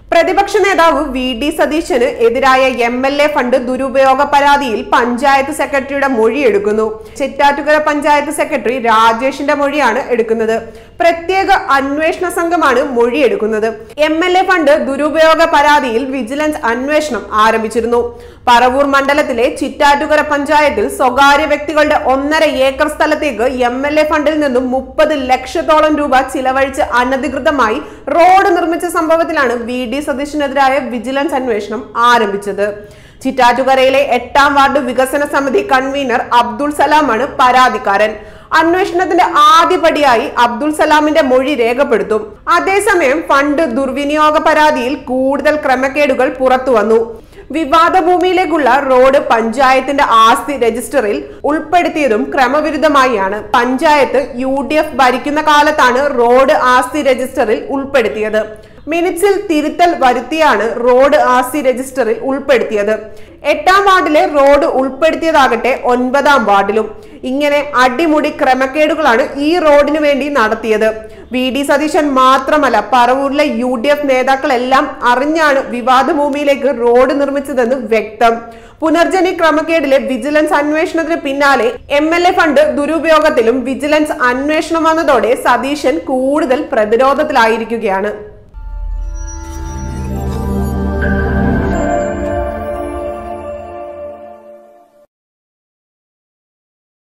പ്രതിപക്ഷ നേതാവ് V D സതീശന് എതിരായ എം എൽ എ ഫണ്ട് ദുരുപയോഗ പരാതിയിൽ പഞ്ചായത്ത് സെക്രട്ടറിയുടെ മൊഴി എടുക്കുന്നു ചിറ്റാറ്റുകര പഞ്ചായത്ത് സെക്രട്ടറി രാജേഷിന്റെ മൊഴിയാണ് എടുക്കുന്നത് പ്രത്യേക അന്വേഷണ സംഘമാണ് മൊഴി എടുക്കുന്നത് എം എൽ എ ഫണ്ട് ദുരുപയോഗ പരാതിയിൽ വിജിലൻസ് അന്വേഷണം ആരംഭിച്ചിരുന്നു പറവൂർ മണ്ഡലത്തിലെ ചിറ്റാറ്റുകര പഞ്ചായത്തിൽ സ്വകാര്യ വ്യക്തികളുടെ ഒന്നര ഏക്കർ സ്ഥലത്തേക്ക് എം എൽ എ ഫണ്ടിൽ നിന്നും മുപ്പത് ലക്ഷത്തോളം രൂപ ചിലവഴിച്ച് അനധികൃതമായി റോഡ് നിർമ്മിച്ച സംഭവത്തിലാണ് വി ഡി സതീഷിനെതിരായ വിജിലൻസ് അന്വേഷണം ആരംഭിച്ചത് ചിറ്റാറ്റുകരയിലെ എട്ടാം വാർഡ് വികസന സമിതി കൺവീനർ അബ്ദുൾ സലാമാണ് പരാതിക്കാരൻ അന്വേഷണത്തിന്റെ ആദ്യപടിയായി അബ്ദുൾ സലാമിന്റെ മൊഴി രേഖപ്പെടുത്തും അതേസമയം ഫണ്ട് ദുർവിനിയോഗ പരാതിയിൽ കൂടുതൽ ക്രമക്കേടുകൾ പുറത്തു വന്നു വിവാദ ഭൂമിയിലേക്കുള്ള റോഡ് പഞ്ചായത്തിന്റെ ആസ്തി രജിസ്റ്ററിൽ ഉൾപ്പെടുത്തിയതും ക്രമവിരുദ്ധമായാണ് പഞ്ചായത്ത് യു ഡി എഫ് ഭരിക്കുന്ന കാലത്താണ് റോഡ് ആസ്തി രജിസ്റ്ററിൽ ഉൾപ്പെടുത്തിയത് മിനിറ്റ്സിൽ തിരുത്തൽ വരുത്തിയാണ് റോഡ് ആസ്തി രജിസ്റ്ററിൽ ഉൾപ്പെടുത്തിയത് എട്ടാം വാർഡിലെ റോഡ് ഉൾപ്പെടുത്തിയതാകട്ടെ ഒൻപതാം വാർഡിലും ഇങ്ങനെ അടിമുടി ക്രമക്കേടുകളാണ് ഈ റോഡിനു വേണ്ടി നടത്തിയത് വി ഡി സതീശൻ മാത്രമല്ല പറവൂരിലെ യു ഡി എഫ് നേതാക്കളെല്ലാം അറിഞ്ഞാണ് വിവാദ ഭൂമിയിലേക്ക് റോഡ് നിർമ്മിച്ചതെന്ന് വ്യക്തം പുനർജനി ക്രമക്കേടിലെ വിജിലൻസ് അന്വേഷണത്തിന് പിന്നാലെ എം എൽ എ ഫണ്ട് ദുരുപയോഗത്തിലും വിജിലൻസ് അന്വേഷണം വന്നതോടെ സതീശൻ കൂടുതൽ പ്രതിരോധത്തിലായിരിക്കുകയാണ്